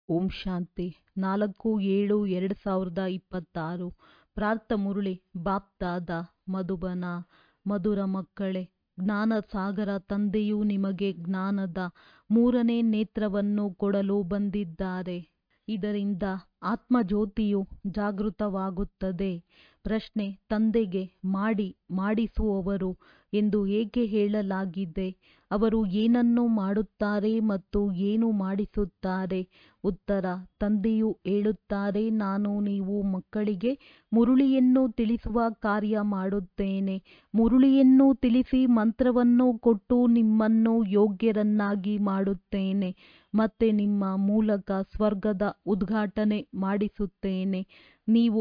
ಓಂ ಶಾಂತಿ ನಾಲ್ಕು ಏಳು ಎರಡು ಸಾವಿರದ ಇಪ್ಪತ್ತಾರು ಪ್ರಾರ್ಥ ಮುರಳಿ ಬಾಪ್ದಾದ ಮಧುಬನ ಮಧುರ ಮಕ್ಕಳೇ ಜ್ಞಾನ ಸಾಗರ ತಂದೆಯು ನಿಮಗೆ ಜ್ಞಾನದ ಮೂರನೇ ನೇತ್ರವನ್ನು ಕೊಡಲು ಬಂದಿದ್ದಾರೆ ಇದರಿಂದ ಆತ್ಮಜ್ಯೋತಿಯು ಜಾಗೃತವಾಗುತ್ತದೆ ಪ್ರಶ್ನೆ ತಂದೆಗೆ ಮಾಡಿ ಮಾಡಿಸುವವರು ಎಂದು ಏಕೆ ಹೇಳಲಾಗಿದೆ ಅವರು ಏನನ್ನು ಮಾಡುತ್ತಾರೆ ಮತ್ತು ಏನು ಮಾಡಿಸುತ್ತಾರೆ ಉತ್ತರ ತಂದೆಯು ಹೇಳುತ್ತಾರೆ ನಾನು ನೀವು ಮಕ್ಕಳಿಗೆ ಮುರುಳಿಯನ್ನು ತಿಳಿಸುವ ಕಾರ್ಯ ಮಾಡುತ್ತೇನೆ ಮುರುಳಿಯನ್ನು ತಿಳಿಸಿ ಮಂತ್ರವನ್ನು ಕೊಟ್ಟು ನಿಮ್ಮನ್ನು ಯೋಗ್ಯರನ್ನಾಗಿ ಮಾಡುತ್ತೇನೆ ಮತ್ತೆ ನಿಮ್ಮ ಮೂಲಕ ಸ್ವರ್ಗದ ಉದ್ಘಾಟನೆ ಮಾಡಿಸುತ್ತೇನೆ ನೀವು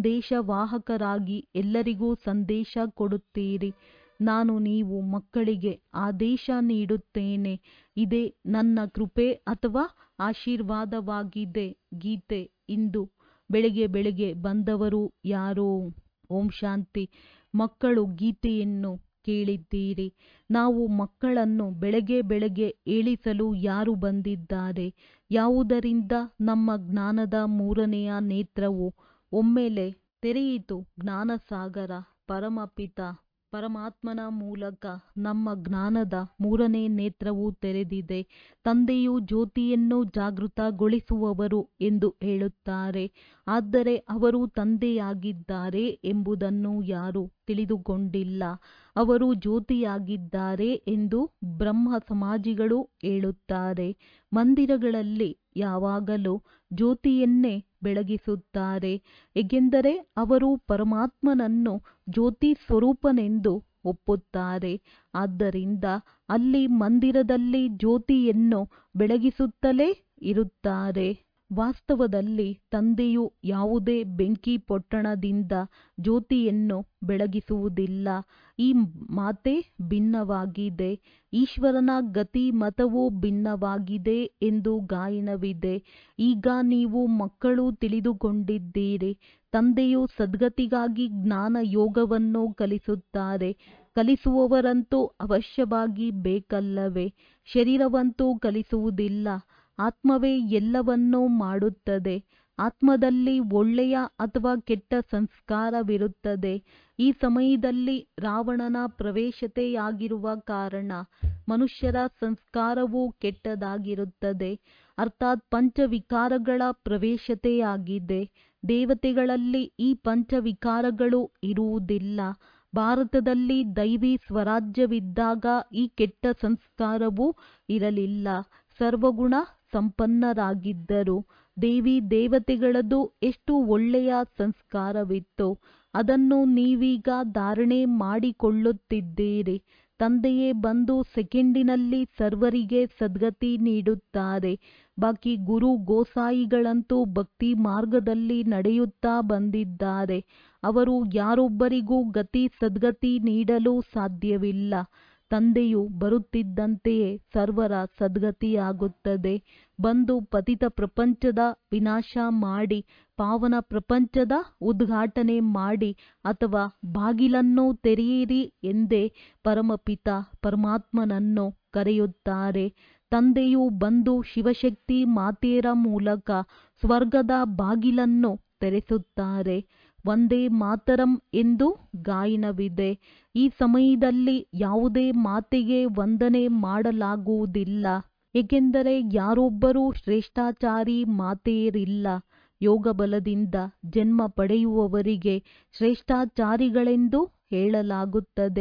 ಸಂದೇಶವಾಹಕರಾಗಿ ಎಲ್ಲರಿಗೂ ಸಂದೇಶ ಕೊಡುತ್ತೀರಿ ನಾನು ನೀವು ಮಕ್ಕಳಿಗೆ ಆದೇಶ ನೀಡುತ್ತೇನೆ ಇದೇ ನನ್ನ ಕೃಪೆ ಅಥವಾ ಆಶೀರ್ವಾದವಾಗಿದೆ ಗೀತೆ ಇಂದು ಬೆಳಗ್ಗೆ ಬೆಳಗ್ಗೆ ಬಂದವರು ಯಾರೋ ಓಂ ಶಾಂತಿ ಮಕ್ಕಳು ಗೀತೆಯನ್ನು ಕೇಳಿದ್ದೀರಿ ನಾವು ಮಕ್ಕಳನ್ನು ಬೆಳಗ್ಗೆ ಬೆಳಗ್ಗೆ ಏಳಿಸಲು ಯಾರು ಬಂದಿದ್ದಾರೆ ಯಾವುದರಿಂದ ನಮ್ಮ ಜ್ಞಾನದ ಮೂರನೆಯ ನೇತ್ರವು ಒಮ್ಮೆಲೆ ತೆರೆಯಿತು ಜ್ಞಾನಸಾಗರ ಪರಮಪಿತ ಪರಮಾತ್ಮನ ಮೂಲಕ ನಮ್ಮ ಜ್ಞಾನದ ಮೂರನೇ ನೇತ್ರವು ತೆರೆದಿದೆ ತಂದೆಯು ಜ್ಯೋತಿಯನ್ನು ಜಾಗೃತಗೊಳಿಸುವವರು ಎಂದು ಹೇಳುತ್ತಾರೆ ಆದರೆ ಅವರು ತಂದೆಯಾಗಿದ್ದಾರೆ ಎಂಬುದನ್ನು ಯಾರು ತಿಳಿದುಕೊಂಡಿಲ್ಲ ಅವರು ಜ್ಯೋತಿಯಾಗಿದ್ದಾರೆ ಎಂದು ಬ್ರಹ್ಮ ಸಮಾಜಿಗಳು ಹೇಳುತ್ತಾರೆ ಮಂದಿರಗಳಲ್ಲಿ ಯಾವಾಗಲೂ ಜ್ಯೋತಿಯನ್ನೇ ಬೆಳಗಿಸುತ್ತಾರೆ ಏಕೆಂದರೆ ಅವರು ಪರಮಾತ್ಮನನ್ನು ಜ್ಯೋತಿ ಸ್ವರೂಪನೆಂದು ಒಪ್ಪುತ್ತಾರೆ ಆದ್ದರಿಂದ ಅಲ್ಲಿ ಮಂದಿರದಲ್ಲಿ ಜ್ಯೋತಿಯನ್ನು ಬೆಳಗಿಸುತ್ತಲೇ ಇರುತ್ತಾರೆ ವಾಸ್ತವದಲ್ಲಿ ತಂದೆಯು ಯಾವುದೇ ಬೆಂಕಿ ಪೊಟ್ಟಣದಿಂದ ಜ್ಯೋತಿಯನ್ನು ಬೆಳಗಿಸುವುದಿಲ್ಲ ಈ ಮಾತೆ ಭಿನ್ನವಾಗಿದೆ ಈಶ್ವರನ ಗತಿ ಮತವು ಭಿನ್ನವಾಗಿದೆ ಎಂದು ಗಾಯನವಿದೆ ಈಗ ನೀವು ಮಕ್ಕಳು ತಿಳಿದುಕೊಂಡಿದ್ದೀರಿ ತಂದೆಯು ಸದ್ಗತಿಗಾಗಿ ಜ್ಞಾನ ಯೋಗವನ್ನು ಕಲಿಸುತ್ತಾರೆ ಕಲಿಸುವವರಂತೂ ಅವಶ್ಯವಾಗಿ ಬೇಕಲ್ಲವೇ ಶರೀರವಂತೂ ಕಲಿಸುವುದಿಲ್ಲ ಆತ್ಮವೇ ಎಲ್ಲವನ್ನೂ ಮಾಡುತ್ತದೆ ಆತ್ಮದಲ್ಲಿ ಒಳ್ಳೆಯ ಅಥವಾ ಕೆಟ್ಟ ಸಂಸ್ಕಾರವಿರುತ್ತದೆ ಈ ಸಮಯದಲ್ಲಿ ರಾವಣನ ಪ್ರವೇಶತೆಯಾಗಿರುವ ಕಾರಣ ಮನುಷ್ಯರ ಸಂಸ್ಕಾರವು ಕೆಟ್ಟದಾಗಿರುತ್ತದೆ ಅರ್ಥಾತ್ ಪಂಚವಿಕಾರಗಳ ಪ್ರವೇಶತೆಯಾಗಿದೆ ದೇವತೆಗಳಲ್ಲಿ ಈ ಪಂಚವಿಕಾರಗಳು ಇರುವುದಿಲ್ಲ ಭಾರತದಲ್ಲಿ ದೈವಿ ಸ್ವರಾಜ್ಯವಿದ್ದಾಗ ಈ ಕೆಟ್ಟ ಸಂಸ್ಕಾರವೂ ಇರಲಿಲ್ಲ ಸರ್ವಗುಣ ಸಂಪನ್ನರಾಗಿದ್ದರು ದೇವಿ ದೇವತೆಗಳದು ಎಷ್ಟು ಒಳ್ಳೆಯ ಸಂಸ್ಕಾರವಿತ್ತು ಅದನ್ನು ನೀವೀಗ ಧಾರಣೆ ಮಾಡಿಕೊಳ್ಳುತ್ತಿದ್ದೀರಿ ತಂದೆಯೇ ಬಂದು ಸೆಕೆಂಡಿನಲ್ಲಿ ಸರ್ವರಿಗೆ ಸದ್ಗತಿ ನೀಡುತ್ತಾರೆ ಬಾಕಿ ಗುರು ಗೋಸಾಯಿಗಳಂತೂ ಭಕ್ತಿ ಮಾರ್ಗದಲ್ಲಿ ನಡೆಯುತ್ತಾ ಬಂದಿದ್ದಾರೆ ಅವರು ಯಾರೊಬ್ಬರಿಗೂ ಗತಿ ಸದ್ಗತಿ ನೀಡಲು ಸಾಧ್ಯವಿಲ್ಲ ತಂದೆಯು ಬರುತ್ತಿದ್ದಂತೆಯೇ ಸರ್ವರ ಸದ್ಗತಿಯಾಗುತ್ತದೆ ಬಂದು ಪತಿತ ಪ್ರಪಂಚದ ವಿನಾಶ ಮಾಡಿ ಪಾವನ ಪ್ರಪಂಚದ ಉದ್ಘಾಟನೆ ಮಾಡಿ ಅಥವಾ ಬಾಗಿಲನ್ನು ತೆರೆಯಿರಿ ಎಂದೇ ಪರಮಪಿತ ಪರಮಾತ್ಮನನ್ನು ಕರೆಯುತ್ತಾರೆ ತಂದೆಯು ಬಂದು ಶಿವಶಕ್ತಿ ಮಾತೆಯರ ಮೂಲಕ ಸ್ವರ್ಗದ ಬಾಗಿಲನ್ನು ತೆರೆಸುತ್ತಾರೆ ಒಂದೇ ಮಾತರಂ ಎಂದು ಗಾಯನವಿದೆ ಈ ಸಮಯದಲ್ಲಿ ಯಾವುದೇ ಮಾತೆಗೆ ವಂದನೆ ಮಾಡಲಾಗುವುದಿಲ್ಲ ಏಕೆಂದರೆ ಯಾರೊಬ್ಬರೂ ಶ್ರೇಷ್ಠಾಚಾರಿ ಮಾತೆಯರಿಲ್ಲ ಯೋಗ ಬಲದಿಂದ ಜನ್ಮ ಪಡೆಯುವವರಿಗೆ ಶ್ರೇಷ್ಠಾಚಾರಿಗಳೆಂದು ಹೇಳಲಾಗುತ್ತದೆ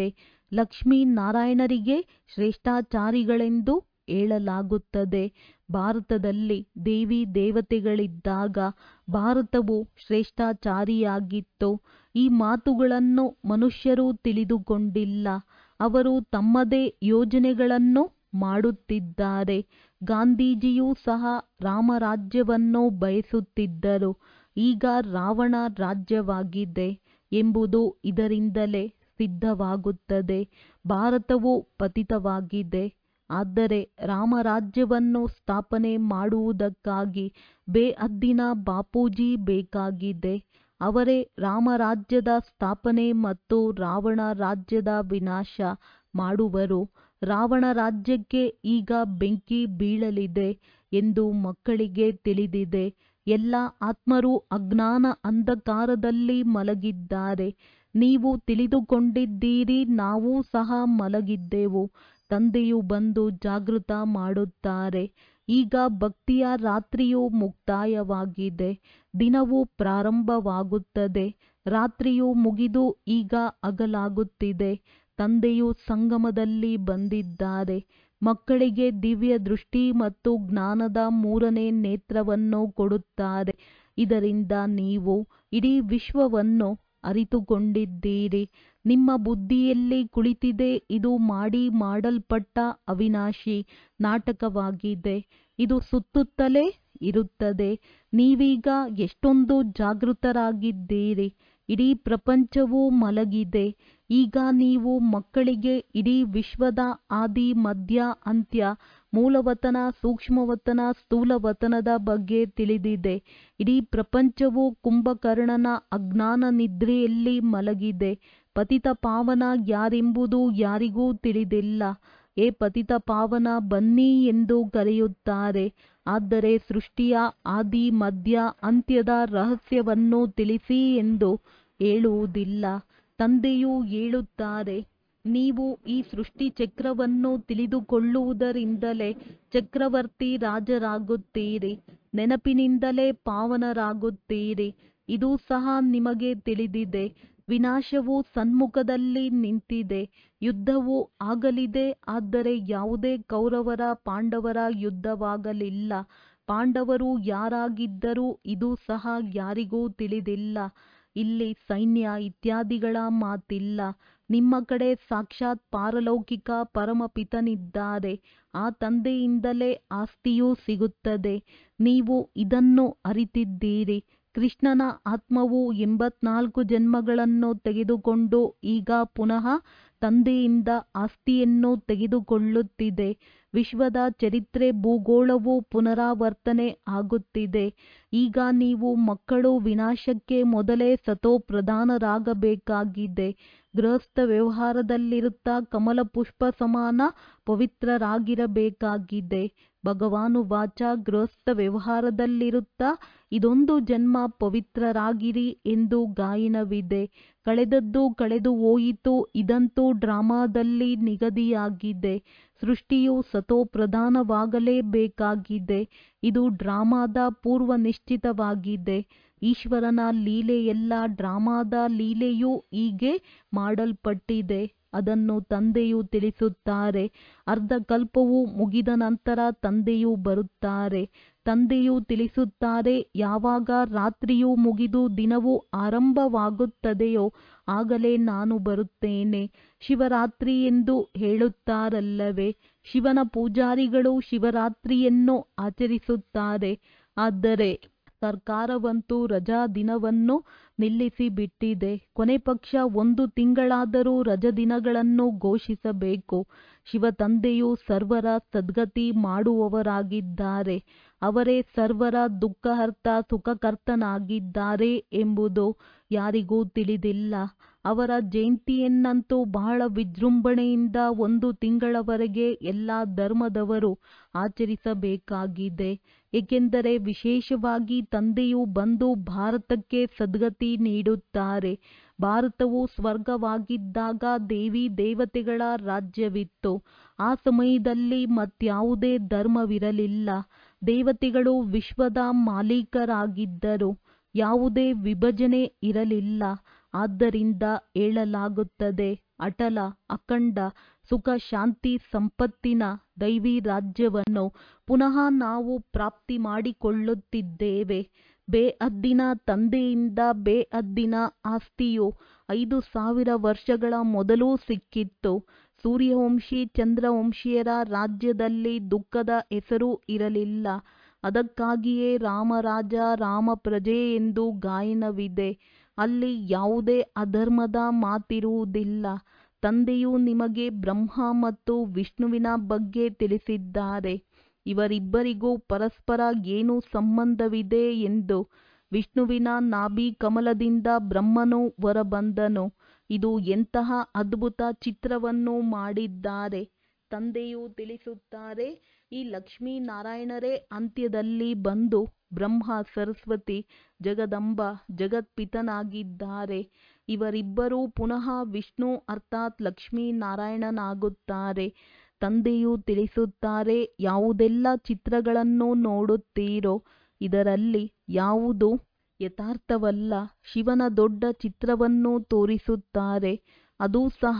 ಲಕ್ಷ್ಮೀನಾರಾಯಣರಿಗೆ ಶ್ರೇಷ್ಠಾಚಾರಿಗಳೆಂದು ಹೇಳಲಾಗುತ್ತದೆ ಭಾರತದಲ್ಲಿ ದೇವಿ ದೇವತೆಗಳಿದ್ದಾಗ ಭಾರತವು ಶ್ರೇಷ್ಠಾಚಾರಿಯಾಗಿತ್ತು ಈ ಮಾತುಗಳನ್ನು ಮನುಷ್ಯರು ತಿಳಿದುಕೊಂಡಿಲ್ಲ ಅವರು ತಮ್ಮದೇ ಯೋಜನೆಗಳನ್ನು ಮಾಡುತ್ತಿದ್ದಾರೆ ಗಾಂಧೀಜಿಯೂ ಸಹ ರಾಮರಾಜ್ಯವನ್ನು ಬಯಸುತ್ತಿದ್ದರು ಈಗ ರಾವಣ ರಾಜ್ಯವಾಗಿದೆ ಎಂಬುದು ಇದರಿಂದಲೇ ಸಿದ್ಧವಾಗುತ್ತದೆ ಭಾರತವು ಪತಿತವಾಗಿದೆ ಆದರೆ ರಾಮರಾಜ್ಯವನ್ನು ಸ್ಥಾಪನೆ ಮಾಡುವುದಕ್ಕಾಗಿ ಬೇಹದ್ದಿನ ಬಾಪೂಜಿ ಬೇಕಾಗಿದೆ ಅವರೇ ರಾಮರಾಜ್ಯದ ಸ್ಥಾಪನೆ ಮತ್ತು ರಾವಣ ರಾಜ್ಯದ ವಿನಾಶ ಮಾಡುವರು ರಾವಣ ರಾಜ್ಯಕ್ಕೆ ಈಗ ಬೆಂಕಿ ಬೀಳಲಿದೆ ಎಂದು ಮಕ್ಕಳಿಗೆ ತಿಳಿದಿದೆ ಎಲ್ಲ ಆತ್ಮರು ಅಜ್ಞಾನ ಅಂಧಕಾರದಲ್ಲಿ ಮಲಗಿದ್ದಾರೆ ನೀವು ತಿಳಿದುಕೊಂಡಿದ್ದೀರಿ ನಾವು ಸಹ ಮಲಗಿದ್ದೆವು ತಂದೆಯು ಬಂದು ಜಾಗೃತ ಮಾಡುತ್ತಾರೆ ಈಗ ಭಕ್ತಿಯ ರಾತ್ರಿಯು ಮುಕ್ತಾಯವಾಗಿದೆ ದಿನವು ಪ್ರಾರಂಭವಾಗುತ್ತದೆ ರಾತ್ರಿಯು ಮುಗಿದು ಈಗ ಹಗಲಾಗುತ್ತಿದೆ ತಂದೆಯು ಸಂಗಮದಲ್ಲಿ ಬಂದಿದ್ದಾರೆ ಮಕ್ಕಳಿಗೆ ದಿವ್ಯ ದೃಷ್ಟಿ ಮತ್ತು ಜ್ಞಾನದ ಮೂರನೇ ನೇತ್ರವನ್ನು ಕೊಡುತ್ತಾರೆ ಇದರಿಂದ ನೀವು ಇಡೀ ವಿಶ್ವವನ್ನು ಅರಿತುಕೊಂಡಿದ್ದೀರಿ ನಿಮ್ಮ ಬುದ್ಧಿಯಲ್ಲಿ ಕುಳಿತಿದೆ ಇದು ಮಾಡಿ ಮಾಡಲ್ಪಟ್ಟ ಅವಿನಾಶಿ ನಾಟಕವಾಗಿದೆ ಇದು ಸುತ್ತುತ್ತಲೇ ಇರುತ್ತದೆ ನೀವೀಗ ಎಷ್ಟೊಂದು ಜಾಗೃತರಾಗಿದ್ದೀರಿ ಇಡೀ ಪ್ರಪಂಚವು ಮಲಗಿದೆ ಈಗ ನೀವು ಮಕ್ಕಳಿಗೆ ಇಡೀ ವಿಶ್ವದ ಆದಿ ಮಧ್ಯ ಅಂತ್ಯ ಮೂಲವತನ ಸೂಕ್ಷ್ಮವತನ ಸ್ಥೂಲವತನದ ಬಗ್ಗೆ ತಿಳಿದಿದೆ ಇಡೀ ಪ್ರಪಂಚವು ಕುಂಭಕರ್ಣನ ಅಜ್ಞಾನ ನಿದ್ರೆಯಲ್ಲಿ ಮಲಗಿದೆ ಪತಿತ ಪಾವನ ಯಾರೆಂಬುದು ಯಾರಿಗೂ ತಿಳಿದಿಲ್ಲ ಏ ಪತಿತ ಪಾವನ ಬನ್ನಿ ಎಂದು ಕರೆಯುತ್ತಾರೆ ಆದರೆ ಸೃಷ್ಟಿಯ ಆದಿ ಮಧ್ಯ ಅಂತ್ಯದ ರಹಸ್ಯವನ್ನು ತಿಳಿಸಿ ಎಂದು ಹೇಳುವುದಿಲ್ಲ ತಂದೆಯು ಹೇಳುತ್ತಾರೆ ನೀವು ಈ ಸೃಷ್ಟಿ ಚಕ್ರವನ್ನು ತಿಳಿದುಕೊಳ್ಳುವುದರಿಂದಲೇ ಚಕ್ರವರ್ತಿ ರಾಜರಾಗುತ್ತೀರಿ ನೆನಪಿನಿಂದಲೇ ಪಾವನರಾಗುತ್ತೀರಿ ಇದು ಸಹ ನಿಮಗೆ ತಿಳಿದಿದೆ ವಿನಾಶವು ಸನ್ಮುಖದಲ್ಲಿ ನಿಂತಿದೆ ಯುದ್ಧವು ಆಗಲಿದೆ ಆದರೆ ಯಾವುದೇ ಕೌರವರ ಪಾಂಡವರ ಯುದ್ಧವಾಗಲಿಲ್ಲ ಪಾಂಡವರು ಯಾರಾಗಿದ್ದರು ಇದು ಸಹ ಯಾರಿಗೂ ತಿಳಿದಿಲ್ಲ ಇಲ್ಲಿ ಸೈನ್ಯ ಇತ್ಯಾದಿಗಳ ಮಾತಿಲ್ಲ ನಿಮ್ಮ ಕಡೆ ಸಾಕ್ಷಾತ್ ಪಾರಲೌಕಿಕ ಪರಮಪಿತನಿದ್ದಾರೆ ಆ ತಂದೆಯಿಂದಲೇ ಆಸ್ತಿಯೂ ಸಿಗುತ್ತದೆ ನೀವು ಇದನ್ನು ಅರಿತಿದ್ದೀರಿ ಕೃಷ್ಣನ ಆತ್ಮವು ಎಂಬತ್ನಾಲ್ಕು ಜನ್ಮಗಳನ್ನು ತೆಗೆದುಕೊಂಡು ಈಗ ಪುನಃ ತಂದೆಯಿಂದ ಆಸ್ತಿಯನ್ನು ತೆಗೆದುಕೊಳ್ಳುತ್ತಿದೆ ವಿಶ್ವದ ಚರಿತ್ರೆ ಭೂಗೋಳವು ಪುನರಾವರ್ತನೆ ಆಗುತ್ತಿದೆ ಈಗ ನೀವು ಮಕ್ಕಳು ವಿನಾಶಕ್ಕೆ ಮೊದಲೇ ಸತೋಪ್ರಧಾನರಾಗಬೇಕಾಗಿದೆ ಗೃಹಸ್ಥ ವ್ಯವಹಾರದಲ್ಲಿರುತ್ತಾ ಕಮಲ ಪುಷ್ಪ ಸಮಾನ ಪವಿತ್ರರಾಗಿರಬೇಕಾಗಿದೆ ಭಗವಾನು ವಾಚ ಗೃಹಸ್ಥ ವ್ಯವಹಾರದಲ್ಲಿರುತ್ತಾ ಇದೊಂದು ಜನ್ಮ ಪವಿತ್ರರಾಗಿರಿ ಎಂದು ಗಾಯನವಿದೆ ಕಳೆದದ್ದು ಕಳೆದು ಹೋಯಿತು ಇದಂತೂ ಡ್ರಾಮಾದಲ್ಲಿ ನಿಗದಿಯಾಗಿದೆ ಸೃಷ್ಟಿಯು ಸತೋಪ್ರಧಾನವಾಗಲೇಬೇಕಾಗಿದೆ ಇದು ಡ್ರಾಮಾದ ಪೂರ್ವ ನಿಶ್ಚಿತವಾಗಿದೆ ಈಶ್ವರನ ಲೀಲೆಯೆಲ್ಲ ಡ್ರಾಮಾದ ಲೀಲೆಯೂ ಹೀಗೆ ಮಾಡಲ್ಪಟ್ಟಿದೆ ಅದನ್ನು ತಂದೆಯು ತಿಳಿಸುತ್ತಾರೆ ಅರ್ಧಕಲ್ಪವು ಮುಗಿದ ನಂತರ ತಂದೆಯು ಬರುತ್ತಾರೆ ತಂದೆಯು ತಿಳಿಸುತ್ತಾರೆ ಯಾವಾಗ ರಾತ್ರಿಯು ಮುಗಿದು ದಿನವು ಆರಂಭವಾಗುತ್ತದೆಯೋ ಆಗಲೇ ನಾನು ಬರುತ್ತೇನೆ ಶಿವರಾತ್ರಿ ಎಂದು ಹೇಳುತ್ತಾರಲ್ಲವೇ ಶಿವನ ಪೂಜಾರಿಗಳು ಶಿವರಾತ್ರಿಯನ್ನು ಆಚರಿಸುತ್ತಾರೆ ಆದರೆ ಸರ್ಕಾರವಂತೂ ರಜಾ ದಿನವನ್ನು ನಿಲ್ಲಿಸಿಬಿಟ್ಟಿದೆ ಕೊನೆ ಪಕ್ಷ ಒಂದು ತಿಂಗಳಾದರೂ ರಜದಿನಗಳನ್ನು ಘೋಷಿಸಬೇಕು ಶಿವತಂದೆಯು ಸರ್ವರ ಸದ್ಗತಿ ಮಾಡುವವರಾಗಿದ್ದಾರೆ ಅವರೇ ಸರ್ವರ ದುಃಖಹರ್ತ ಸುಖಕರ್ತನಾಗಿದ್ದಾರೆ ಎಂಬುದು ಯಾರಿಗೂ ತಿಳಿದಿಲ್ಲ ಅವರ ಜಯಂತಿಯನ್ನಂತೂ ಬಹಳ ವಿಜೃಂಭಣೆಯಿಂದ ಒಂದು ತಿಂಗಳವರೆಗೆ ಎಲ್ಲ ಧರ್ಮದವರು ಆಚರಿಸಬೇಕಾಗಿದೆ ಏಕೆಂದರೆ ವಿಶೇಷವಾಗಿ ತಂದೆಯು ಬಂದು ಭಾರತಕ್ಕೆ ಸದ್ಗತಿ ನೀಡುತ್ತಾರೆ ಭಾರತವು ಸ್ವರ್ಗವಾಗಿದ್ದಾಗ ದೇವಿ ದೇವತೆಗಳ ರಾಜ್ಯವಿತ್ತು ಆ ಸಮಯದಲ್ಲಿ ಮತ್ಯಾವುದೇ ಧರ್ಮವಿರಲಿಲ್ಲ ದೇವತೆಗಳು ವಿಶ್ವದ ಮಾಲೀಕರಾಗಿದ್ದರು ಯಾವುದೇ ವಿಭಜನೆ ಇರಲಿಲ್ಲ ಆದ್ದರಿಂದ ಹೇಳಲಾಗುತ್ತದೆ ಅಟಲ ಅಖಂಡ ಸುಖ ಶಾಂತಿ ಸಂಪತ್ತಿನ ದೈವಿ ರಾಜ್ಯವನ್ನು ಪುನಃ ನಾವು ಪ್ರಾಪ್ತಿ ಮಾಡಿಕೊಳ್ಳುತ್ತಿದ್ದೇವೆ ಬೇಅದ್ದಿನ ತಂದೆಯಿಂದ ಬೇಅದ್ದಿನ ಆಸ್ತಿಯು ಐದು ಸಾವಿರ ವರ್ಷಗಳ ಮೊದಲು ಸಿಕ್ಕಿತ್ತು ಸೂರ್ಯವಂಶಿ ಚಂದ್ರವಂಶಿಯರ ರಾಜ್ಯದಲ್ಲಿ ದುಃಖದ ಹೆಸರು ಇರಲಿಲ್ಲ ಅದಕ್ಕಾಗಿಯೇ ರಾಮರಾಜ ರಾಮ ಪ್ರಜೆ ಎಂದು ಗಾಯನವಿದೆ ಅಲ್ಲಿ ಯಾವುದೇ ಅಧರ್ಮದ ಮಾತಿರುವುದಿಲ್ಲ ತಂದೆಯು ನಿಮಗೆ ಬ್ರಹ್ಮ ಮತ್ತು ವಿಷ್ಣುವಿನ ಬಗ್ಗೆ ತಿಳಿಸಿದ್ದಾರೆ ಇವರಿಬ್ಬರಿಗೂ ಪರಸ್ಪರ ಏನು ಸಂಬಂಧವಿದೆ ಎಂದು ವಿಷ್ಣುವಿನ ನಾಭಿ ಕಮಲದಿಂದ ಬ್ರಹ್ಮನು ಹೊರಬಂದನು ಇದು ಎಂತಹ ಅದ್ಭುತ ಚಿತ್ರವನ್ನು ಮಾಡಿದ್ದಾರೆ ತಂದೆಯು ತಿಳಿಸುತ್ತಾರೆ ಈ ಲಕ್ಷ್ಮೀನಾರಾಯಣರೇ ಅಂತ್ಯದಲ್ಲಿ ಬಂದು ಬ್ರಹ್ಮ ಸರಸ್ವತಿ ಜಗದಂಬ ಜಗತ್ಪಿತನಾಗಿದ್ದಾರೆ ಇವರಿಬ್ಬರೂ ಪುನಃ ವಿಷ್ಣು ಅರ್ಥಾತ್ ಲಕ್ಷ್ಮೀನಾರಾಯಣನಾಗುತ್ತಾರೆ ತಂದೆಯು ತಿಳಿಸುತ್ತಾರೆ ಯಾವುದೆಲ್ಲ ಚಿತ್ರಗಳನ್ನು ನೋಡುತ್ತೀರೋ ಇದರಲ್ಲಿ ಯಾವುದು ಯಥಾರ್ಥವಲ್ಲ ಶಿವನ ದೊಡ್ಡ ಚಿತ್ರವನ್ನು ತೋರಿಸುತ್ತಾರೆ ಅದು ಸಹ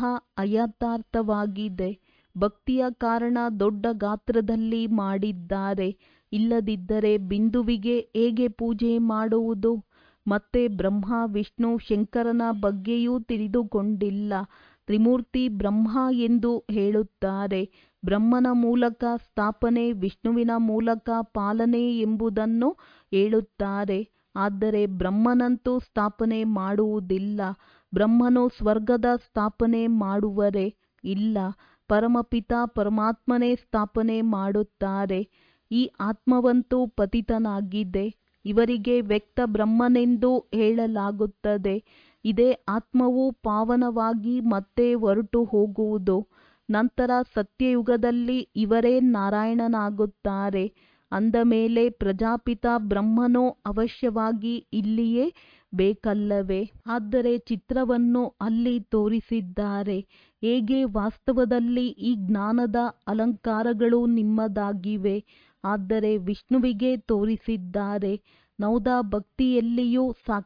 ಅಯಥಾರ್ಥವಾಗಿದೆ ಭಕ್ತಿಯ ಕಾರಣ ದೊಡ್ಡ ಗಾತ್ರದಲ್ಲಿ ಮಾಡಿದ್ದಾರೆ ಇಲ್ಲದಿದ್ದರೆ ಬಿಂದುವಿಗೆ ಹೇಗೆ ಪೂಜೆ ಮಾಡುವುದು ಮತ್ತೆ ಬ್ರಹ್ಮ ವಿಷ್ಣು ಶಂಕರನ ಬಗ್ಗೆಯೂ ತಿಳಿದುಕೊಂಡಿಲ್ಲ ತ್ರಿಮೂರ್ತಿ ಬ್ರಹ್ಮ ಎಂದು ಹೇಳುತ್ತಾರೆ ಬ್ರಹ್ಮನ ಮೂಲಕ ಸ್ಥಾಪನೆ ವಿಷ್ಣುವಿನ ಮೂಲಕ ಪಾಲನೆ ಎಂಬುದನ್ನು ಹೇಳುತ್ತಾರೆ ಆದರೆ ಬ್ರಹ್ಮನಂತೂ ಸ್ಥಾಪನೆ ಮಾಡುವುದಿಲ್ಲ ಬ್ರಹ್ಮನು ಸ್ವರ್ಗದ ಸ್ಥಾಪನೆ ಮಾಡುವರೇ ಇಲ್ಲ ಪರಮಪಿತ ಪರಮಾತ್ಮನೇ ಸ್ಥಾಪನೆ ಮಾಡುತ್ತಾರೆ ಈ ಆತ್ಮವಂತೂ ಪತಿತನಾಗಿದೆ ಇವರಿಗೆ ವ್ಯಕ್ತ ಬ್ರಹ್ಮನೆಂದು ಹೇಳಲಾಗುತ್ತದೆ ಇದೇ ಆತ್ಮವು ಪಾವನವಾಗಿ ಮತ್ತೆ ಹೊರಟು ಹೋಗುವುದು ನಂತರ ಸತ್ಯಯುಗದಲ್ಲಿ ಇವರೇ ನಾರಾಯಣನಾಗುತ್ತಾರೆ ಅಂದ ಮೇಲೆ ಪ್ರಜಾಪಿತ ಬ್ರಹ್ಮನೋ ಅವಶ್ಯವಾಗಿ ಇಲ್ಲಿಯೇ ಬೇಕಲ್ಲವೇ ಆದರೆ ಚಿತ್ರವನ್ನು ಅಲ್ಲಿ ತೋರಿಸಿದ್ದಾರೆ ಹೇಗೆ ವಾಸ್ತವದಲ್ಲಿ ಈ ಜ್ಞಾನದ ಅಲಂಕಾರಗಳು ನಿಮ್ಮದಾಗಿವೆ ಆದರೆ ವಿಷ್ಣುವಿಗೆ ತೋರಿಸಿದ್ದಾರೆ ನೌದ ಭಕ್ತಿಯಲ್ಲಿಯೂ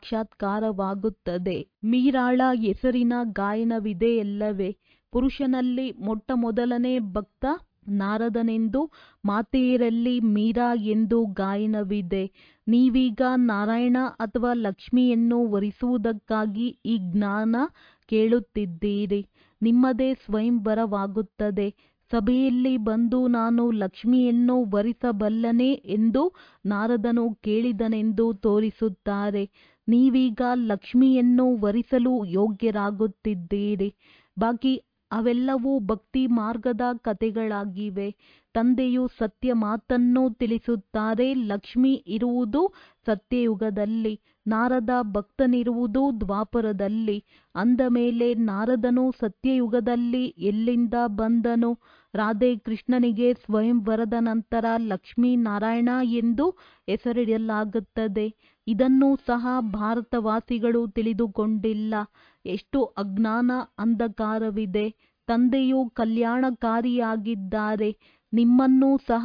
ಸಾಕ್ಷಾತ್ಕಾರವಾಗುತ್ತದೆ ಮೀರಾಳ ಹೆಸರಿನ ಗಾಯನವಿದೆಯಲ್ಲವೇ ಪುರುಷನಲ್ಲಿ ಮೊಟ್ಟ ಮೊದಲನೇ ಭಕ್ತ ನಾರದನೆಂದು ಮಾತೆಯರಲ್ಲಿ ಮೀರಾ ಎಂದು ಗಾಯನವಿದೆ ನೀವೀಗ ನಾರಾಯಣ ಅಥವಾ ಲಕ್ಷ್ಮಿಯನ್ನು ವರಿಸುವುದಕ್ಕಾಗಿ ಈ ಜ್ಞಾನ ಕೇಳುತ್ತಿದ್ದೀರಿ ನಿಮ್ಮದೇ ಸ್ವಯಂವರವಾಗುತ್ತದೆ ಸಭೆಯಲ್ಲಿ ಬಂದು ನಾನು ಲಕ್ಷ್ಮಿಯನ್ನು ವರಿಸಬಲ್ಲನೆ ಎಂದು ನಾರದನು ಕೇಳಿದನೆಂದು ತೋರಿಸುತ್ತಾರೆ ನೀವೀಗ ಲಕ್ಷ್ಮಿಯನ್ನು ವರಿಸಲು ಯೋಗ್ಯರಾಗುತ್ತಿದ್ದೀರಿ ಬಾಕಿ ಅವೆಲ್ಲವೂ ಭಕ್ತಿ ಮಾರ್ಗದ ಕಥೆಗಳಾಗಿವೆ ತಂದೆಯು ಸತ್ಯ ಮಾತನ್ನು ತಿಳಿಸುತ್ತಾರೆ ಲಕ್ಷ್ಮಿ ಇರುವುದು ಸತ್ಯಯುಗದಲ್ಲಿ ನಾರದ ಭಕ್ತನಿರುವುದು ದ್ವಾಪರದಲ್ಲಿ ಅಂದ ಮೇಲೆ ನಾರದನು ಸತ್ಯಯುಗದಲ್ಲಿ ಎಲ್ಲಿಂದ ಬಂದನು ರಾಧೆ ಕೃಷ್ಣನಿಗೆ ಸ್ವಯಂವರದ ನಂತರ ಲಕ್ಷ್ಮೀನಾರಾಯಣ ಎಂದು ಹೆಸರಿಡಲಾಗುತ್ತದೆ ಇದನ್ನು ಸಹ ಭಾರತವಾಸಿಗಳು ತಿಳಿದುಕೊಂಡಿಲ್ಲ ಎಷ್ಟು ಅಜ್ಞಾನ ಅಂಧಕಾರವಿದೆ ತಂದೆಯು ಕಲ್ಯಾಣಕಾರಿಯಾಗಿದ್ದಾರೆ ನಿಮ್ಮನ್ನೂ ಸಹ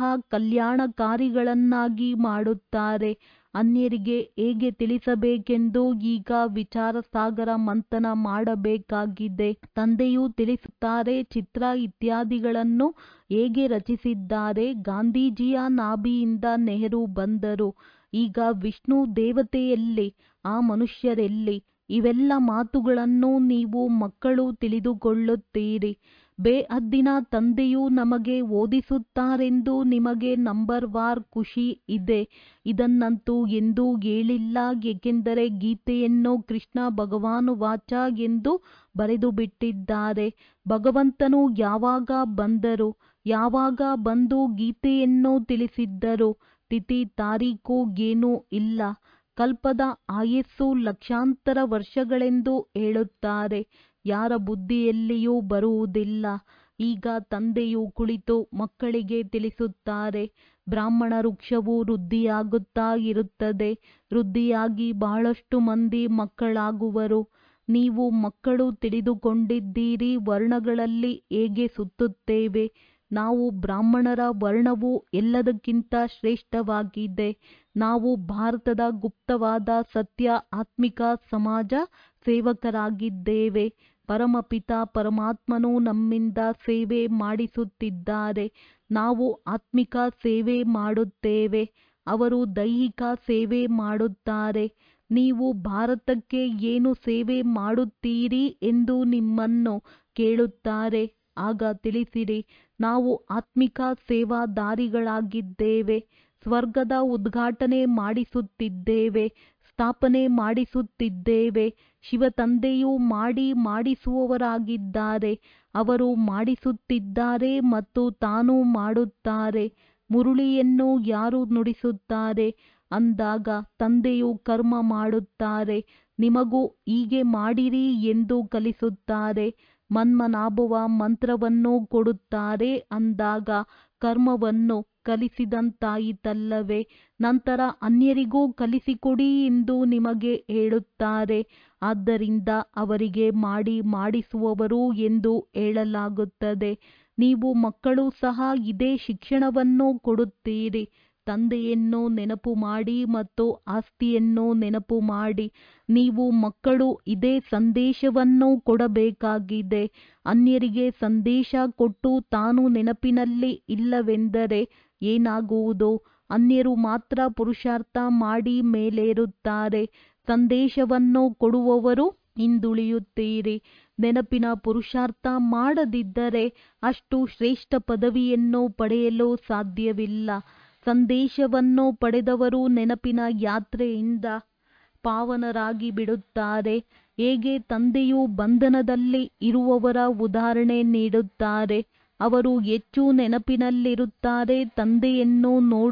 ಕಲ್ಯಾಣಕಾರಿಗಳನ್ನಾಗಿ ಮಾಡುತ್ತಾರೆ ಅನ್ಯರಿಗೆ ಹೇಗೆ ತಿಳಿಸಬೇಕೆಂದು ಈಗ ವಿಚಾರ ಸಾಗರ ಮಂಥನ ಮಾಡಬೇಕಾಗಿದೆ ತಂದೆಯು ತಿಳಿಸುತ್ತಾರೆ ಚಿತ್ರ ಇತ್ಯಾದಿಗಳನ್ನು ಹೇಗೆ ರಚಿಸಿದ್ದಾರೆ ಗಾಂಧೀಜಿಯ ನಾಭಿಯಿಂದ ನೆಹರು ಬಂದರು ಈಗ ವಿಷ್ಣು ದೇವತೆಯಲ್ಲಿ ಆ ಮನುಷ್ಯರೆಲ್ಲಿ ಇವೆಲ್ಲ ಮಾತುಗಳನ್ನು ನೀವು ಮಕ್ಕಳು ತಿಳಿದುಕೊಳ್ಳುತ್ತೀರಿ ಬೇಹದ್ದಿನ ತಂದೆಯು ನಮಗೆ ಓದಿಸುತ್ತಾರೆಂದು ನಿಮಗೆ ನಂಬರ್ ವಾರ್ ಖುಷಿ ಇದೆ ಇದನ್ನಂತೂ ಎಂದೂ ಹೇಳಿಲ್ಲ ಏಕೆಂದರೆ ಗೀತೆಯನ್ನು ಕೃಷ್ಣ ಭಗವಾನು ವಾಚ ಎಂದು ಬರೆದು ಬಿಟ್ಟಿದ್ದಾರೆ ಭಗವಂತನು ಯಾವಾಗ ಬಂದರು ಯಾವಾಗ ಬಂದು ಗೀತೆಯನ್ನು ತಿಳಿಸಿದ್ದರು ತಿಥಿ ತಾರೀಕು ಏನೂ ಇಲ್ಲ ಕಲ್ಪದ ಆಯಸ್ಸು ಲಕ್ಷಾಂತರ ವರ್ಷಗಳೆಂದು ಹೇಳುತ್ತಾರೆ ಯಾರ ಬುದ್ಧಿಯಲ್ಲಿಯೂ ಬರುವುದಿಲ್ಲ ಈಗ ತಂದೆಯು ಕುಳಿತು ಮಕ್ಕಳಿಗೆ ತಿಳಿಸುತ್ತಾರೆ ಬ್ರಾಹ್ಮಣ ವೃಕ್ಷವು ವೃದ್ಧಿಯಾಗುತ್ತಾ ಇರುತ್ತದೆ ವೃದ್ಧಿಯಾಗಿ ಬಹಳಷ್ಟು ಮಂದಿ ಮಕ್ಕಳಾಗುವರು ನೀವು ಮಕ್ಕಳು ತಿಳಿದುಕೊಂಡಿದ್ದೀರಿ ವರ್ಣಗಳಲ್ಲಿ ಹೇಗೆ ಸುತ್ತುತ್ತೇವೆ ನಾವು ಬ್ರಾಹ್ಮಣರ ವರ್ಣವು ಎಲ್ಲದಕ್ಕಿಂತ ಶ್ರೇಷ್ಠವಾಗಿದೆ ನಾವು ಭಾರತದ ಗುಪ್ತವಾದ ಸತ್ಯ ಆತ್ಮಿಕ ಸಮಾಜ ಸೇವಕರಾಗಿದ್ದೇವೆ ಪರಮಪಿತ ಪರಮಾತ್ಮನು ನಮ್ಮಿಂದ ಸೇವೆ ಮಾಡಿಸುತ್ತಿದ್ದಾರೆ ನಾವು ಆತ್ಮಿಕ ಸೇವೆ ಮಾಡುತ್ತೇವೆ ಅವರು ದೈಹಿಕ ಸೇವೆ ಮಾಡುತ್ತಾರೆ ನೀವು ಭಾರತಕ್ಕೆ ಏನು ಸೇವೆ ಮಾಡುತ್ತೀರಿ ಎಂದು ನಿಮ್ಮನ್ನು ಕೇಳುತ್ತಾರೆ ಆಗ ತಿಳಿಸಿರಿ ನಾವು ಆತ್ಮಿಕ ಸೇವಾದಾರಿಗಳಾಗಿದ್ದೇವೆ ಸ್ವರ್ಗದ ಉದ್ಘಾಟನೆ ಮಾಡಿಸುತ್ತಿದ್ದೇವೆ ಸ್ಥಾಪನೆ ಮಾಡಿಸುತ್ತಿದ್ದೇವೆ ಶಿವತಂದೆಯು ಮಾಡಿ ಮಾಡಿಸುವವರಾಗಿದ್ದಾರೆ ಅವರು ಮಾಡಿಸುತ್ತಿದ್ದಾರೆ ಮತ್ತು ತಾನು ಮಾಡುತ್ತಾರೆ ಮುರುಳಿಯನ್ನು ಯಾರು ನುಡಿಸುತ್ತಾರೆ ಅಂದಾಗ ತಂದೆಯು ಕರ್ಮ ಮಾಡುತ್ತಾರೆ ನಿಮಗೂ ಹೀಗೆ ಮಾಡಿರಿ ಎಂದು ಕಲಿಸುತ್ತಾರೆ ಮನ್ಮನಾಭವ ಮಂತ್ರವನ್ನು ಕೊಡುತ್ತಾರೆ ಅಂದಾಗ ಕರ್ಮವನ್ನು ಕಲಿಸಿದಂತಾಯಿತಲ್ಲವೇ ನಂತರ ಅನ್ಯರಿಗೂ ಕಲಿಸಿಕೊಡಿ ಎಂದು ನಿಮಗೆ ಹೇಳುತ್ತಾರೆ ಆದ್ದರಿಂದ ಅವರಿಗೆ ಮಾಡಿ ಮಾಡಿಸುವವರು ಎಂದು ಹೇಳಲಾಗುತ್ತದೆ ನೀವು ಮಕ್ಕಳು ಸಹ ಇದೇ ಶಿಕ್ಷಣವನ್ನು ಕೊಡುತ್ತೀರಿ ತಂದೆಯನ್ನು ನೆನಪು ಮಾಡಿ ಮತ್ತು ಆಸ್ತಿಯನ್ನು ನೆನಪು ಮಾಡಿ ನೀವು ಮಕ್ಕಳು ಇದೇ ಸಂದೇಶವನ್ನು ಕೊಡಬೇಕಾಗಿದೆ ಅನ್ಯರಿಗೆ ಸಂದೇಶ ಕೊಟ್ಟು ತಾನು ನೆನಪಿನಲ್ಲಿ ಇಲ್ಲವೆಂದರೆ ಏನಾಗುವುದು ಅನ್ಯರು ಮಾತ್ರ ಪುರುಷಾರ್ಥ ಮಾಡಿ ಮೇಲೇರುತ್ತಾರೆ ಸಂದೇಶವನ್ನು ಕೊಡುವವರು ಹಿಂದುಳಿಯುತ್ತೀರಿ ನೆನಪಿನ ಪುರುಷಾರ್ಥ ಮಾಡದಿದ್ದರೆ ಅಷ್ಟು ಶ್ರೇಷ್ಠ ಪದವಿಯನ್ನು ಪಡೆಯಲು ಸಾಧ್ಯವಿಲ್ಲ ಸಂದೇಶವನ್ನು ಪಡೆದವರು ನೆನಪಿನ ಯಾತ್ರೆಯಿಂದ ಪಾವನರಾಗಿ ಬಿಡುತ್ತಾರೆ ಹೇಗೆ ತಂದೆಯು ಬಂಧನದಲ್ಲಿ ಇರುವವರ ಉದಾಹರಣೆ ನೀಡುತ್ತಾರೆ ಅವರು ಹೆಚ್ಚು ನೆನಪಿನಲ್ಲಿರುತ್ತಾರೆ ತಂದೆಯನ್ನು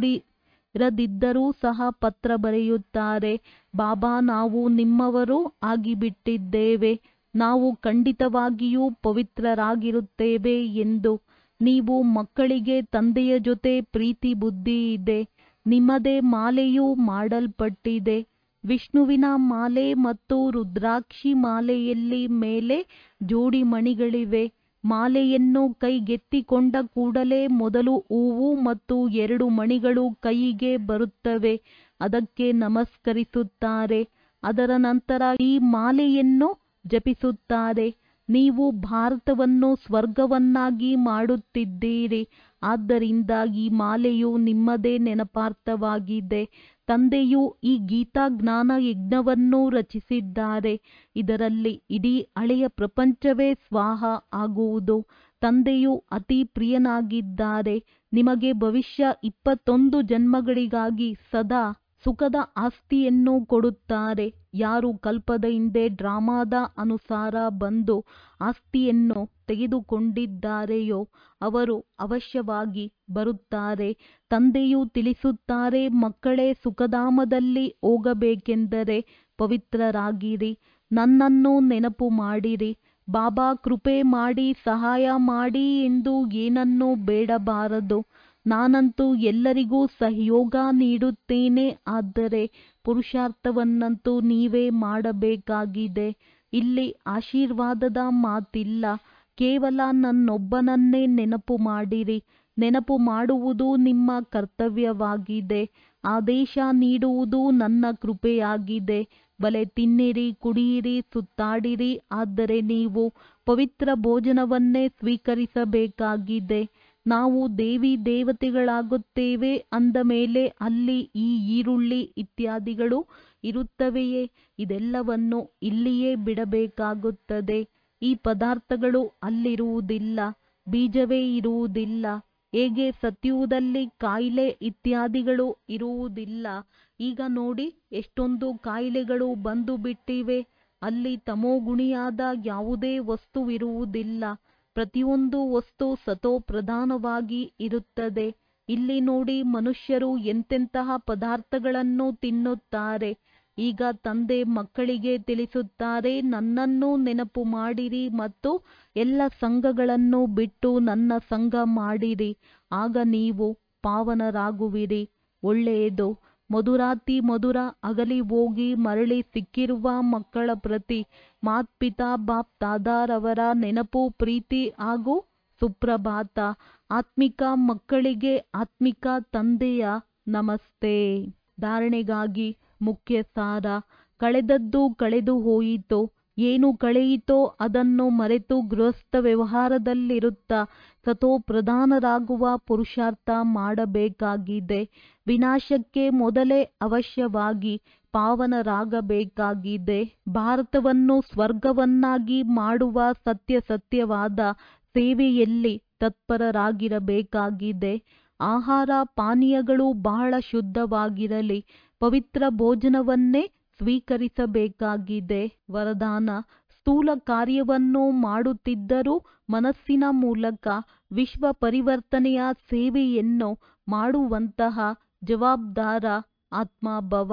ನೋಡಿರದಿದ್ದರೂ ಸಹ ಪತ್ರ ಬರೆಯುತ್ತಾರೆ ಬಾಬಾ ನಾವು ನಿಮ್ಮವರು ಆಗಿಬಿಟ್ಟಿದ್ದೇವೆ ನಾವು ಖಂಡಿತವಾಗಿಯೂ ಪವಿತ್ರರಾಗಿರುತ್ತೇವೆ ಎಂದು ನೀವು ಮಕ್ಕಳಿಗೆ ತಂದೆಯ ಜೊತೆ ಪ್ರೀತಿ ಬುದ್ಧಿ ಇದೆ ನಿಮ್ಮದೇ ಮಾಲೆಯೂ ಮಾಡಲ್ಪಟ್ಟಿದೆ ವಿಷ್ಣುವಿನ ಮಾಲೆ ಮತ್ತು ರುದ್ರಾಕ್ಷಿ ಮಾಲೆಯಲ್ಲಿ ಮೇಲೆ ಜೋಡಿ ಮಣಿಗಳಿವೆ ಮಾಲೆಯನ್ನು ಕೈಗೆತ್ತಿಕೊಂಡ ಕೂಡಲೇ ಮೊದಲು ಹೂವು ಮತ್ತು ಎರಡು ಮಣಿಗಳು ಕೈಗೆ ಬರುತ್ತವೆ ಅದಕ್ಕೆ ನಮಸ್ಕರಿಸುತ್ತಾರೆ ಅದರ ನಂತರ ಈ ಮಾಲೆಯನ್ನು ಜಪಿಸುತ್ತಾರೆ ನೀವು ಭಾರತವನ್ನು ಸ್ವರ್ಗವನ್ನಾಗಿ ಮಾಡುತ್ತಿದ್ದೀರಿ ಆದ್ದರಿಂದ ಈ ಮಾಲೆಯು ನಿಮ್ಮದೇ ನೆನಪಾರ್ಥವಾಗಿದೆ ತಂದೆಯು ಈ ಗೀತಾ ಜ್ಞಾನ ಯಜ್ಞವನ್ನು ರಚಿಸಿದ್ದಾರೆ ಇದರಲ್ಲಿ ಇಡೀ ಹಳೆಯ ಪ್ರಪಂಚವೇ ಸ್ವಾಹ ಆಗುವುದು ತಂದೆಯು ಅತಿ ಪ್ರಿಯನಾಗಿದ್ದಾರೆ ನಿಮಗೆ ಭವಿಷ್ಯ ಇಪ್ಪತ್ತೊಂದು ಜನ್ಮಗಳಿಗಾಗಿ ಸದಾ ಸುಖದ ಆಸ್ತಿಯನ್ನು ಕೊಡುತ್ತಾರೆ ಯಾರು ಕಲ್ಪದ ಹಿಂದೆ ಡ್ರಾಮಾದ ಅನುಸಾರ ಬಂದು ಆಸ್ತಿಯನ್ನು ತೆಗೆದುಕೊಂಡಿದ್ದಾರೆಯೋ ಅವರು ಅವಶ್ಯವಾಗಿ ಬರುತ್ತಾರೆ ತಂದೆಯು ತಿಳಿಸುತ್ತಾರೆ ಮಕ್ಕಳೇ ಸುಖಧಾಮದಲ್ಲಿ ಹೋಗಬೇಕೆಂದರೆ ಪವಿತ್ರರಾಗಿರಿ ನನ್ನನ್ನು ನೆನಪು ಮಾಡಿರಿ ಬಾಬಾ ಕೃಪೆ ಮಾಡಿ ಸಹಾಯ ಮಾಡಿ ಎಂದು ಏನನ್ನೂ ಬೇಡಬಾರದು ನಾನಂತೂ ಎಲ್ಲರಿಗೂ ಸಹಯೋಗ ನೀಡುತ್ತೇನೆ ಆದರೆ ಪುರುಷಾರ್ಥವನ್ನಂತೂ ನೀವೇ ಮಾಡಬೇಕಾಗಿದೆ ಇಲ್ಲಿ ಆಶೀರ್ವಾದದ ಮಾತಿಲ್ಲ ಕೇವಲ ನನ್ನೊಬ್ಬನನ್ನೇ ನೆನಪು ಮಾಡಿರಿ ನೆನಪು ಮಾಡುವುದು ನಿಮ್ಮ ಕರ್ತವ್ಯವಾಗಿದೆ ಆದೇಶ ನೀಡುವುದು ನನ್ನ ಕೃಪೆಯಾಗಿದೆ ಬಲೆ ತಿನ್ನಿರಿ ಕುಡಿಯಿರಿ ಸುತ್ತಾಡಿರಿ ಆದರೆ ನೀವು ಪವಿತ್ರ ಭೋಜನವನ್ನೇ ಸ್ವೀಕರಿಸಬೇಕಾಗಿದೆ ನಾವು ದೇವಿ ದೇವತೆಗಳಾಗುತ್ತೇವೆ ಅಂದ ಮೇಲೆ ಅಲ್ಲಿ ಈ ಈರುಳ್ಳಿ ಇತ್ಯಾದಿಗಳು ಇರುತ್ತವೆಯೇ ಇದೆಲ್ಲವನ್ನು ಇಲ್ಲಿಯೇ ಬಿಡಬೇಕಾಗುತ್ತದೆ ಈ ಪದಾರ್ಥಗಳು ಅಲ್ಲಿರುವುದಿಲ್ಲ ಬೀಜವೇ ಇರುವುದಿಲ್ಲ ಹೇಗೆ ಸತ್ಯುವುದಲ್ಲಿ ಕಾಯಿಲೆ ಇತ್ಯಾದಿಗಳು ಇರುವುದಿಲ್ಲ ಈಗ ನೋಡಿ ಎಷ್ಟೊಂದು ಕಾಯಿಲೆಗಳು ಬಂದು ಬಿಟ್ಟಿವೆ ಅಲ್ಲಿ ತಮೋಗುಣಿಯಾದ ಯಾವುದೇ ವಸ್ತುವಿರುವುದಿಲ್ಲ ಪ್ರತಿಯೊಂದು ವಸ್ತು ಸತೋ ಪ್ರಧಾನವಾಗಿ ಇರುತ್ತದೆ ಇಲ್ಲಿ ನೋಡಿ ಮನುಷ್ಯರು ಎಂತೆಂತಹ ಪದಾರ್ಥಗಳನ್ನು ತಿನ್ನುತ್ತಾರೆ ಈಗ ತಂದೆ ಮಕ್ಕಳಿಗೆ ತಿಳಿಸುತ್ತಾರೆ ನನ್ನನ್ನು ನೆನಪು ಮಾಡಿರಿ ಮತ್ತು ಎಲ್ಲ ಸಂಘಗಳನ್ನು ಬಿಟ್ಟು ನನ್ನ ಸಂಘ ಮಾಡಿರಿ ಆಗ ನೀವು ಪಾವನರಾಗುವಿರಿ ಒಳ್ಳೆಯದು ಮಧುರಾತಿ ಮಧುರ ಅಗಲಿ ಹೋಗಿ ಮರಳಿ ಸಿಕ್ಕಿರುವ ಮಕ್ಕಳ ಪ್ರತಿ ಮಾತ್ಪಿತಾ ಬಾಪ್ ದಾದಾರವರ ನೆನಪು ಪ್ರೀತಿ ಹಾಗೂ ಸುಪ್ರಭಾತ ಆತ್ಮಿಕ ಮಕ್ಕಳಿಗೆ ಆತ್ಮಿಕ ತಂದೆಯ ನಮಸ್ತೆ ಧಾರಣೆಗಾಗಿ ಮುಖ್ಯ ಸಾರ ಕಳೆದದ್ದು ಕಳೆದು ಹೋಯಿತು ಏನು ಕಳೆಯಿತೋ ಅದನ್ನು ಮರೆತು ಗೃಹಸ್ಥ ವ್ಯವಹಾರದಲ್ಲಿರುತ್ತಾ ಸತೋ ಪ್ರಧಾನರಾಗುವ ಪುರುಷಾರ್ಥ ಮಾಡಬೇಕಾಗಿದೆ ವಿನಾಶಕ್ಕೆ ಮೊದಲೇ ಅವಶ್ಯವಾಗಿ ಪಾವನರಾಗಬೇಕಾಗಿದೆ ಭಾರತವನ್ನು ಸ್ವರ್ಗವನ್ನಾಗಿ ಮಾಡುವ ಸತ್ಯ ಸತ್ಯವಾದ ಸೇವೆಯಲ್ಲಿ ತತ್ಪರರಾಗಿರಬೇಕಾಗಿದೆ ಆಹಾರ ಪಾನೀಯಗಳು ಬಹಳ ಶುದ್ಧವಾಗಿರಲಿ ಪವಿತ್ರ ಭೋಜನವನ್ನೇ ಸ್ವೀಕರಿಸಬೇಕಾಗಿದೆ ವರದಾನ ಸ್ಥೂಲ ಕಾರ್ಯವನ್ನು ಮಾಡುತ್ತಿದ್ದರೂ ಮನಸ್ಸಿನ ಮೂಲಕ ವಿಶ್ವ ಪರಿವರ್ತನೆಯ ಸೇವೆಯನ್ನು ಮಾಡುವಂತಹ ಜವಾಬ್ದಾರ ಆತ್ಮಭವ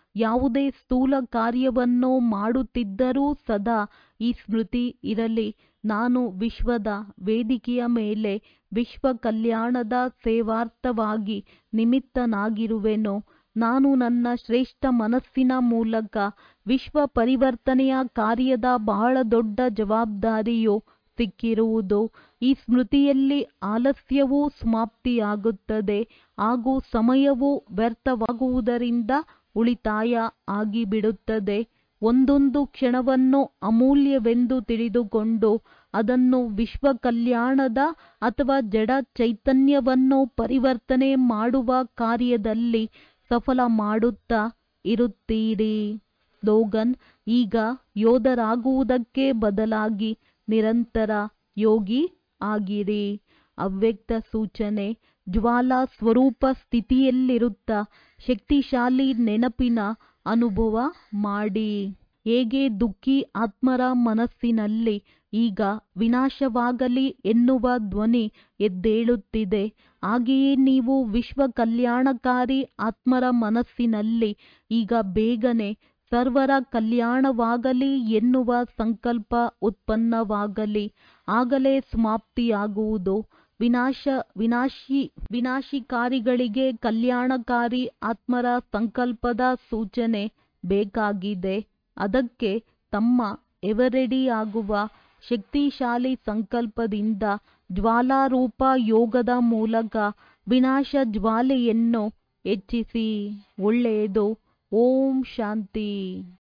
ಯಾವುದೇ ಸ್ಥೂಲ ಕಾರ್ಯವನ್ನೋ ಮಾಡುತ್ತಿದ್ದರೂ ಸದಾ ಈ ಸ್ಮೃತಿ ಇರಲಿ ನಾನು ವಿಶ್ವದ ವೇದಿಕೆಯ ಮೇಲೆ ವಿಶ್ವ ಕಲ್ಯಾಣದ ಸೇವಾರ್ಥವಾಗಿ ನಿಮಿತ್ತನಾಗಿರುವೆನು ನಾನು ನನ್ನ ಶ್ರೇಷ್ಠ ಮನಸ್ಸಿನ ಮೂಲಕ ವಿಶ್ವ ಪರಿವರ್ತನೆಯ ಕಾರ್ಯದ ಬಹಳ ದೊಡ್ಡ ಜವಾಬ್ದಾರಿಯು ಸಿಕ್ಕಿರುವುದು ಈ ಸ್ಮೃತಿಯಲ್ಲಿ ಆಲಸ್ಯವೂ ಸಮಾಪ್ತಿಯಾಗುತ್ತದೆ ಹಾಗೂ ಸಮಯವೂ ವ್ಯರ್ಥವಾಗುವುದರಿಂದ ಉಳಿತಾಯ ಆಗಿಬಿಡುತ್ತದೆ ಒಂದೊಂದು ಕ್ಷಣವನ್ನು ಅಮೂಲ್ಯವೆಂದು ತಿಳಿದುಕೊಂಡು ಅದನ್ನು ವಿಶ್ವ ಕಲ್ಯಾಣದ ಅಥವಾ ಜಡ ಚೈತನ್ಯವನ್ನು ಪರಿವರ್ತನೆ ಮಾಡುವ ಕಾರ್ಯದಲ್ಲಿ ಸಫಲ ಮಾಡುತ್ತಾ ಇರುತ್ತೀರಿ ಸ್ಲೋಗನ್ ಈಗ ಯೋಧರಾಗುವುದಕ್ಕೆ ಬದಲಾಗಿ ನಿರಂತರ ಯೋಗಿ ಆಗಿರಿ ಅವ್ಯಕ್ತ ಸೂಚನೆ ಜ್ವಾಲಾ ಸ್ವರೂಪ ಸ್ಥಿತಿಯಲ್ಲಿರುತ್ತಾ ಶಕ್ತಿಶಾಲಿ ನೆನಪಿನ ಅನುಭವ ಮಾಡಿ ಹೇಗೆ ದುಃಖಿ ಆತ್ಮರ ಮನಸ್ಸಿನಲ್ಲಿ ಈಗ ವಿನಾಶವಾಗಲಿ ಎನ್ನುವ ಧ್ವನಿ ಎದ್ದೇಳುತ್ತಿದೆ ಹಾಗೆಯೇ ನೀವು ವಿಶ್ವ ಕಲ್ಯಾಣಕಾರಿ ಆತ್ಮರ ಮನಸ್ಸಿನಲ್ಲಿ ಈಗ ಬೇಗನೆ ಸರ್ವರ ಕಲ್ಯಾಣವಾಗಲಿ ಎನ್ನುವ ಸಂಕಲ್ಪ ಉತ್ಪನ್ನವಾಗಲಿ ಆಗಲೇ ಸಮಾಪ್ತಿಯಾಗುವುದು ವಿನಾಶ ವಿನಾಶಿ ವಿನಾಶಿಕಾರಿಗಳಿಗೆ ಕಲ್ಯಾಣಕಾರಿ ಆತ್ಮರ ಸಂಕಲ್ಪದ ಸೂಚನೆ ಬೇಕಾಗಿದೆ ಅದಕ್ಕೆ ತಮ್ಮ ಎವರೆಡಿಯಾಗುವ ಶಕ್ತಿಶಾಲಿ ಸಂಕಲ್ಪದಿಂದ ಜ್ವಾಲಾರೂಪ ಯೋಗದ ಮೂಲಕ ವಿನಾಶ ಜ್ವಾಲೆಯನ್ನು ಹೆಚ್ಚಿಸಿ ಒಳ್ಳೆಯದು ಓಂ ಶಾಂತಿ